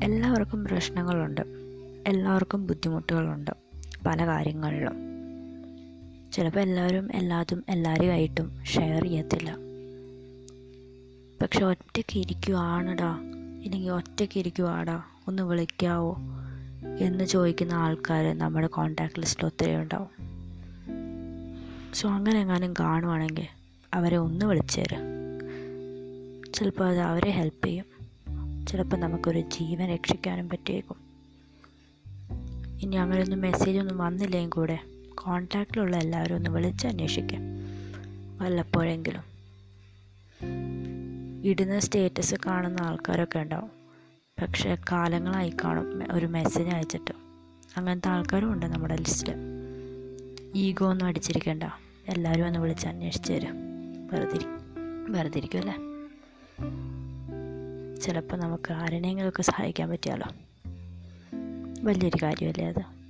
എല്ലാവർക്കും പ്രശ്നങ്ങളുണ്ട് എല്ലാവർക്കും ബുദ്ധിമുട്ടുകളുണ്ട് പല കാര്യങ്ങളിലും ചിലപ്പോൾ എല്ലാവരും എല്ലാതും എല്ലാവരുമായിട്ടും ഷെയർ ചെയ്യത്തില്ല പക്ഷെ ഒറ്റയ്ക്ക് ഇരിക്കുവാണടാ ഇല്ലെങ്കിൽ ഒറ്റയ്ക്ക് ഇരിക്കുവാടാ ഒന്ന് വിളിക്കാവോ എന്ന് ചോദിക്കുന്ന ആൾക്കാർ നമ്മുടെ കോണ്ടാക്ട് ലിസ്റ്റിൽ ഒത്തിരി ഉണ്ടാവും സോ അങ്ങനെ എങ്ങാനും കാണുവാണെങ്കിൽ അവരെ ഒന്ന് വിളിച്ചേര് ചിലപ്പോൾ അത് അവരെ ഹെൽപ്പ് ചെയ്യും ചിലപ്പോൾ നമുക്കൊരു ജീവൻ രക്ഷിക്കാനും പറ്റിയേക്കും ഇനി അങ്ങനെയൊന്നും മെസ്സേജ് ഒന്നും വന്നില്ലെങ്കിൽ കൂടെ കോണ്ടാക്റ്റിലുള്ള എല്ലാവരും ഒന്ന് വിളിച്ച് അന്വേഷിക്കാം വല്ലപ്പോഴെങ്കിലും ഇടുന്ന സ്റ്റേറ്റസ് കാണുന്ന ആൾക്കാരൊക്കെ ഉണ്ടാവും പക്ഷേ കാലങ്ങളായി കാണും ഒരു മെസ്സേജ് അയച്ചിട്ട് അങ്ങനത്തെ ആൾക്കാരും ഉണ്ട് നമ്മുടെ ലിസ്റ്റിൽ ഈഗോ ഒന്നും അടിച്ചിരിക്കണ്ട എല്ലാവരും ഒന്ന് വിളിച്ച് അന്വേഷിച്ച് തരാം വെറുതെ ഇരി- വെറുതെ ഇരിക്കും അല്ലേ ചിലപ്പോൾ നമുക്ക് ആരെയെങ്കിലുമൊക്കെ സഹായിക്കാൻ പറ്റിയാലോ വലിയൊരു കാര്യമല്ലേ അത്